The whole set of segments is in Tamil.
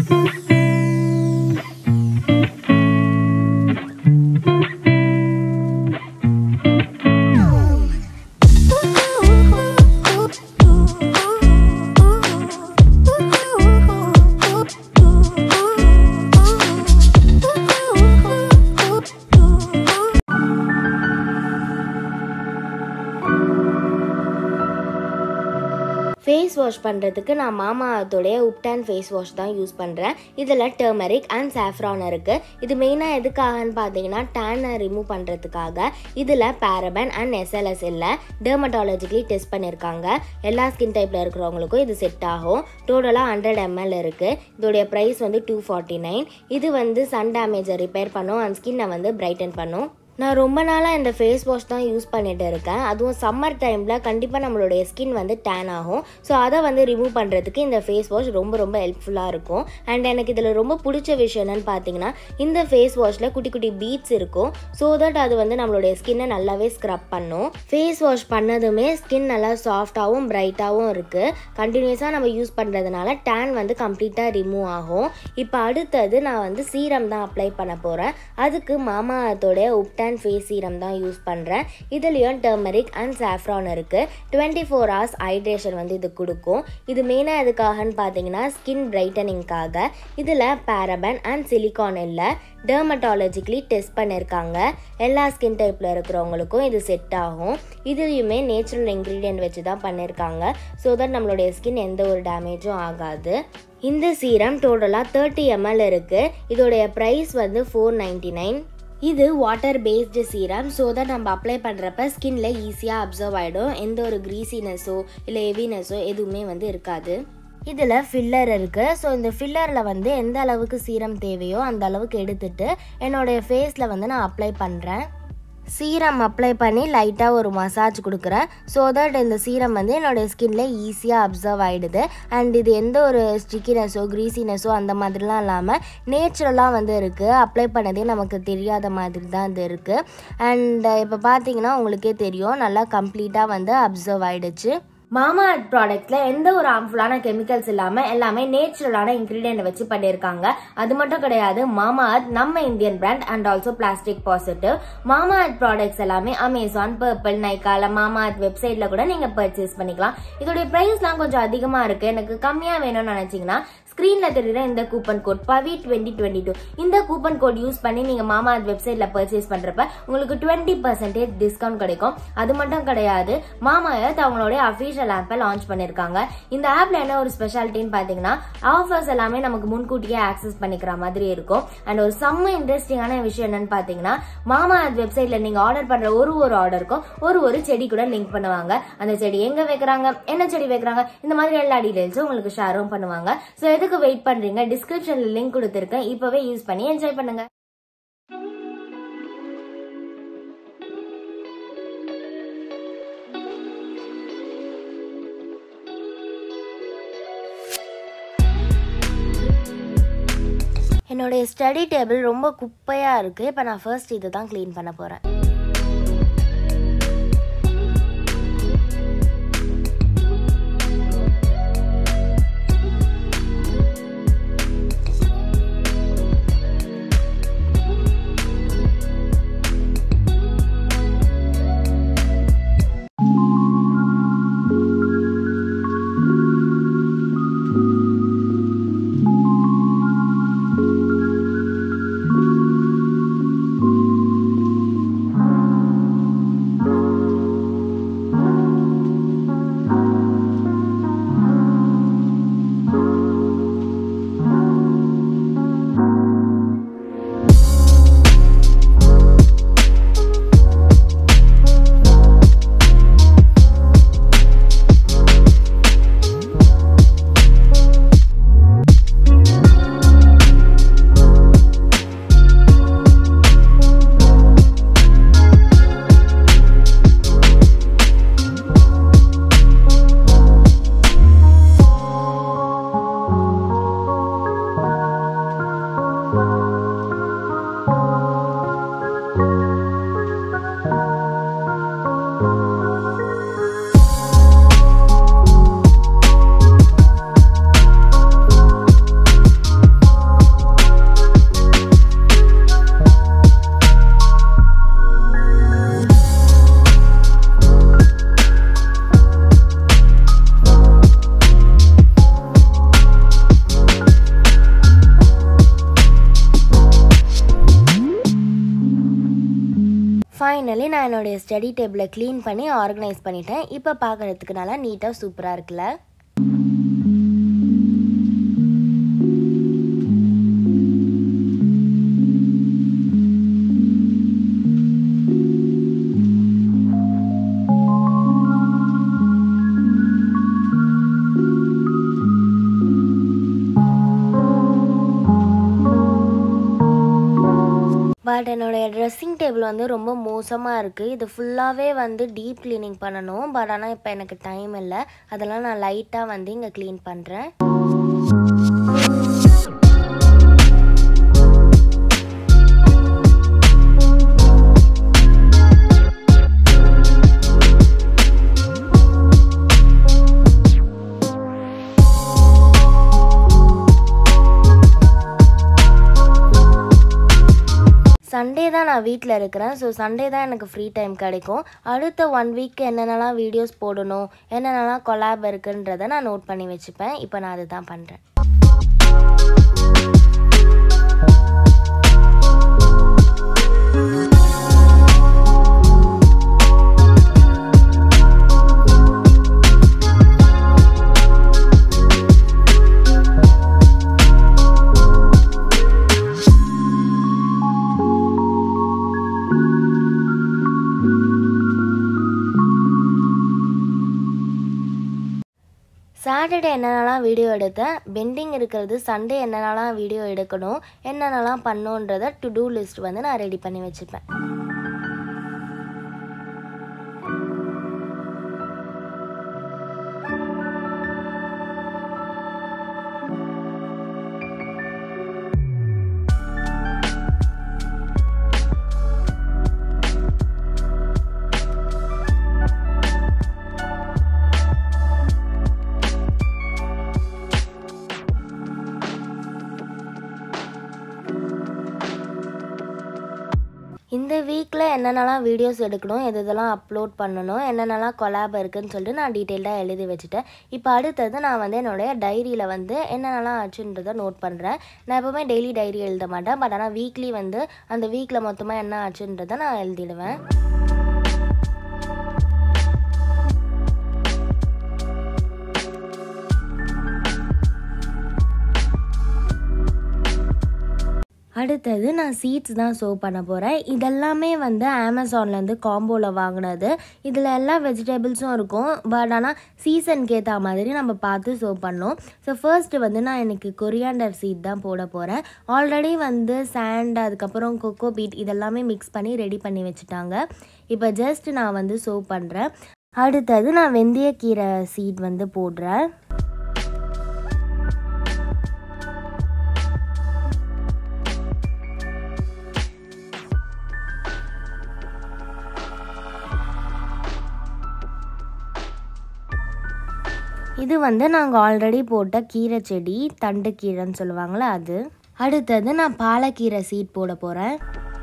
ஃபேஸ் வாஷ் பண்ணுறதுக்கு நான் மாமா அர்த்தோடைய உப்டான் ஃபேஸ் வாஷ் தான் யூஸ் பண்ணுறேன் இதில் டர்மரிக் அண்ட் சாஃப்ரான் இருக்குது இது மெயினாக எதுக்காகன்னு பார்த்தீங்கன்னா டேனை ரிமூவ் பண்ணுறதுக்காக இதில் பேரபன் அண்ட் எஸ்எல்எஸ் இல்லை டெர்மட்டாலஜிக்கலி டெஸ்ட் பண்ணியிருக்காங்க எல்லா ஸ்கின் டைப்பில் இருக்கிறவங்களுக்கும் இது செட் ஆகும் டோட்டலாக ஹண்ட்ரட் எம்எல் இருக்குது இதோடைய ப்ரைஸ் வந்து டூ ஃபார்ட்டி நைன் இது வந்து சன் டேமேஜை ரிப்பேர் பண்ணும் அண்ட் ஸ்கின்னை வந்து பிரைட்டன் பண்ணும் நான் ரொம்ப நாளாக இந்த ஃபேஸ் வாஷ் தான் யூஸ் பண்ணிட்டு இருக்கேன் அதுவும் சம்மர் டைமில் கண்டிப்பாக நம்மளுடைய ஸ்கின் வந்து டேன் ஆகும் ஸோ அதை வந்து ரிமூவ் பண்ணுறதுக்கு இந்த ஃபேஸ் வாஷ் ரொம்ப ரொம்ப ஹெல்ப்ஃபுல்லாக இருக்கும் அண்ட் எனக்கு இதில் ரொம்ப பிடிச்ச விஷயம் என்னன்னு பார்த்தீங்கன்னா இந்த ஃபேஸ் வாஷில் குட்டி குட்டி பீட்ஸ் இருக்கும் ஸோ தட் அது வந்து நம்மளுடைய ஸ்கின்னை நல்லாவே ஸ்க்ரப் பண்ணும் ஃபேஸ் வாஷ் பண்ணதுமே ஸ்கின் நல்லா சாஃப்டாகவும் பிரைட்டாகவும் இருக்குது கண்டினியூஸாக நம்ம யூஸ் பண்ணுறதுனால டேன் வந்து கம்ப்ளீட்டாக ரிமூவ் ஆகும் இப்போ அடுத்தது நான் வந்து சீரம் தான் அப்ளை பண்ண போகிறேன் அதுக்கு மாமா அர்த்தோடைய உப்டான் ஃபேஸ் சீரம் தான் யூஸ் பண்ணுறேன் இதுலேயும் டர்மரிக் அண்ட் சாஃப்ரான் இருக்குது டுவெண்ட்டி ஃபோர் ஹவர்ஸ் ஹைட்ரேஷன் வந்து இது கொடுக்கும் இது மெயினாக எதுக்காகன்னு பார்த்தீங்கன்னா ஸ்கின் பிரைட்டனிங்காக இதில் பேரபன் அண்ட் சிலிகான் இல்லை டெர்மட்டாலஜிக்கலி டெஸ்ட் பண்ணியிருக்காங்க எல்லா ஸ்கின் டைப்பில் இருக்கிறவங்களுக்கும் இது செட் ஆகும் இதுலேயுமே நேச்சுரல் இன்க்ரீடியன்ட் வச்சு தான் பண்ணியிருக்காங்க ஸோ தட் நம்மளுடைய ஸ்கின் எந்த ஒரு டேமேஜும் ஆகாது இந்த சீரம் டோட்டலாக தேர்ட்டி எம்எல் இருக்குது இதோடைய ப்ரைஸ் வந்து ஃபோர் நைன்டி நைன் இது water based serum so that நம்ம அப்ளை பண்ணுறப்ப ஸ்கின்ல ஈஸியாக அப்சர்வ் ஆகிடும் எந்த ஒரு க்ரீசினஸோ இல்லை ஹெவினஸோ எதுவுமே வந்து இருக்காது இதில் ஃபில்லர் இருக்குது ஸோ இந்த ஃபில்லரில் வந்து எந்த அளவுக்கு சீரம் தேவையோ அந்த அளவுக்கு எடுத்துட்டு என்னுடைய ஃபேஸில் வந்து நான் அப்ளை பண்ணுறேன் சீரம் அப்ளை பண்ணி லைட்டாக ஒரு மசாஜ் கொடுக்குறேன் ஸோ தட் இந்த சீரம் வந்து என்னோடய ஸ்கின்ல ஈஸியாக அப்சர்வ் ஆகிடுது அண்ட் இது எந்த ஒரு ஸ்டிக்கினஸோ க்ரீசினஸோ அந்த மாதிரிலாம் இல்லாமல் நேச்சுரலாக வந்து இருக்குது அப்ளை பண்ணதே நமக்கு தெரியாத மாதிரி தான் இது இருக்குது அண்ட் இப்போ பார்த்தீங்கன்னா உங்களுக்கே தெரியும் நல்லா கம்ப்ளீட்டாக வந்து அப்சர்வ் ஆகிடுச்சு மாமா அர்த் ப்ராடக்ட்ஸில் எந்த ஒரு ஹார்ம்ஃபுல்லான கெமிக்கல்ஸ் இல்லாமல் எல்லாமே நேச்சுரலான இன்க்ரீடியன்ட் வச்சு பண்ணியிருக்காங்க அது மட்டும் கிடையாது மாமா அர்த் நம்ம Indian brand and also plastic positive Mamaearth products எல்லாமே அமேசான் பர்பிள் நைக்கால மாமா அர்த் வெப்சைட்ல கூட நீங்க பர்ச்சேஸ் பண்ணிக்கலாம் இதோடைய பிரைஸ்லாம் கொஞ்சம் அதிகமா இருக்கு எனக்கு கம்மியா வேணும்னு நினைச்சீங்கன்னா ஸ்க்ரீன்ல தெரியுற இந்த coupon code Pavi twenty twenty two இந்த கூப்பன் கோட் யூஸ் பண்ணி நீங்க மாமா அர்த் வெப்சைட்ல பர்ச்சேஸ் பண்றப்ப உங்களுக்கு டுவெண்ட்டி பர்சன்டேஜ் டிஸ்கவுண்ட் கிடைக்கும் அது மட்டும் கிடையாது மாமா அர்த் அவங்களுடைய அஃபீஷியல் ஆப்பை லான்ச் பண்ணிருக்காங்க இந்த ஆப்ல என்ன ஒரு ஸ்பெஷாலிட்டின்னு பாத்தீங்கன்னா ஆஃபர்ஸ் எல்லாமே நமக்கு முன்கூட்டியே ஆக்சஸ் பண்ணிக்கிற மாதிரி இருக்கும் அண்ட் ஒரு செம்ம இன்ட்ரெஸ்டிங்கான விஷயம் என்னன்னு பாத்தீங்கன்னா மாமா அர்த் வெப்சைட்ல நீங்க ஆர்டர் பண்ற ஒரு ஒரு ஆர்டருக்கும் ஒரு ஒரு செடி கூட லிங்க் பண்ணுவாங்க அந்த செடி எங்க வைக்கிறாங்க என்ன செடி வைக்கிறாங்க இந்த மாதிரி எல்லா டீடைல்ஸும் உங்களுக்கு ஷேரும் பண்ணுவாங்க சோ எதுக்கு வெயிட் பண்றீங்க டிஸ்கிரிப்ஷன்ல லிங்க் கொடுத்துருக்கேன் இப்பவே யூஸ் பண்ணி என்ஜாய் பண்ணுங்க என்னுடைய ஸ்டடி டேபிள் ரொம்ப குப்பையாக இருக்குது இப்போ நான் ஃபர்ஸ்ட் இதை தான் க்ளீன் பண்ண போகிறேன் ஃபைனலி நான் என்னுடைய ஸ்டடி டேபிளை க்ளீன் பண்ணி ஆர்கனைஸ் பண்ணிட்டேன் இப்போ பார்க்குறதுக்கு நல்லா நீட்டாக சூப்பராக இருக்குல்ல பட் என்னுடைய ட்ரெஸ்ஸிங் டேபிள் வந்து ரொம்ப மோசமாக இருக்குது இது ஃபுல்லாகவே வந்து டீப் க்ளீனிங் பண்ணணும் பட் ஆனால் இப்போ எனக்கு டைம் இல்லை அதெல்லாம் நான் லைட்டாக வந்து இங்கே க்ளீன் பண்ணுறேன் சண்டே தான் நான் வீட்டில் இருக்கிறேன் ஸோ சண்டே தான் எனக்கு ஃப்ரீ டைம் கிடைக்கும் அடுத்த ஒன் வீக் என்னென்னலாம் வீடியோஸ் போடணும் என்னென்னலாம் கொலாப் இருக்குன்றதை நான் நோட் பண்ணி வச்சுப்பேன் இப்போ நான் அதுதான் பண்ணுறேன் சாட்டர்டே என்னென்னலாம் வீடியோ எடுத்தேன் பெண்டிங் இருக்கிறது சண்டே என்னென்னலாம் வீடியோ எடுக்கணும் என்னென்னலாம் பண்ணுன்றதை டு டூ லிஸ்ட் வந்து நான் ரெடி பண்ணி வச்சுப்பேன் இந்த வீக்கில் என்னென்னலாம் வீடியோஸ் எடுக்கணும் எது இதெல்லாம் அப்லோட் பண்ணணும் என்னென்னலாம் கொலாப் இருக்குன்னு சொல்லிட்டு நான் டீட்டெயில்டாக எழுதி வச்சுட்டேன் இப்போ அடுத்தது நான் வந்து என்னுடைய டைரியில் வந்து என்னென்னலாம் ஆச்சுன்றதை நோட் பண்ணுறேன் நான் எப்போவுமே டெய்லி டைரி எழுத மாட்டேன் பட் ஆனால் வீக்லி வந்து அந்த வீக்கில் மொத்தமாக என்ன ஆச்சுன்றதை நான் எழுதிடுவேன் அடுத்தது நான் சீட்ஸ் தான் சோ பண்ண போகிறேன் இதெல்லாமே வந்து அமேசான்லேருந்து காம்போவில் வாங்கினது இதில் எல்லா வெஜிடபிள்ஸும் இருக்கும் பட் ஆனால் சீசனுக்கு ஏற்ற மாதிரி நம்ம பார்த்து சோ பண்ணோம் ஸோ ஃபர்ஸ்ட்டு வந்து நான் எனக்கு கொரியாண்டர் சீட் தான் போட போகிறேன் ஆல்ரெடி வந்து சாண்ட் அதுக்கப்புறம் கொக்கோ பீட் இதெல்லாமே மிக்ஸ் பண்ணி ரெடி பண்ணி வச்சுட்டாங்க இப்போ ஜஸ்ட் நான் வந்து சோ பண்ணுறேன் அடுத்தது நான் வெந்தயக்கீரை சீட் வந்து போடுறேன் இது வந்து நாங்கள் ஆல்ரெடி போட்ட கீரை செடி தண்டு கீரைன்னு சொல்லுவாங்களே அது அடுத்தது நான் பாலக்கீரை சீட் போட போகிறேன்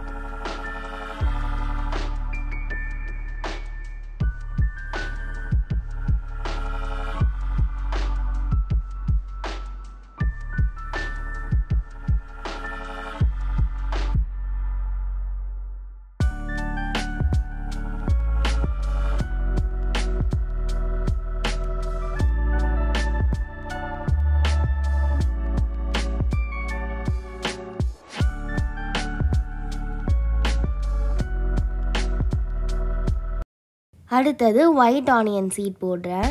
அடுத்தது ஒயிட் ஆனியன் சீட் போடுறேன்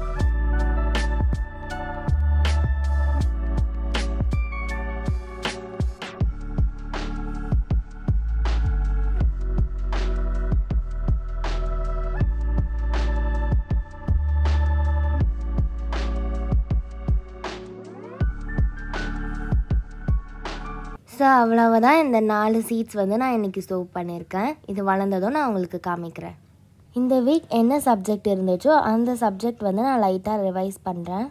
ஸோ அவ்வளவுதான் இந்த நாலு சீட்ஸ் வந்து நான் இன்றைக்கி சோப் பண்ணியிருக்கேன் இது வளர்ந்ததும் நான் உங்களுக்கு காமிக்கிறேன் இந்த வீக் என்ன சப்ஜெக்ட் இருந்துச்சோ அந்த சப்ஜெக்ட் வந்து நான் லைட்டாக ரிவைஸ் பண்ணுறேன்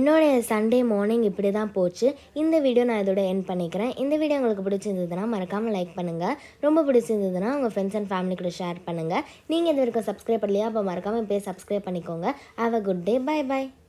என்னுடைய சண்டே மார்னிங் இப்படி தான் போச்சு இந்த வீடியோ நான் இதோட என் பண்ணிக்கிறேன் இந்த வீடியோ உங்களுக்கு பிடிச்சிருந்ததுன்னா மறக்காமல் லைக் பண்ணுங்கள் ரொம்ப பிடிச்சிருந்ததுன்னா உங்கள் ஃப்ரெண்ட்ஸ் அண்ட் ஃபேமிலி கூட ஷேர் பண்ணுங்கள் நீங்கள் இது வரைக்கும் சப்ஸ்கிரைப் பண்ணலையா அப்போ மறக்காமல் போய் சப்ஸ்கிரைப் பண்ணிக்கோங்க have a good day bye by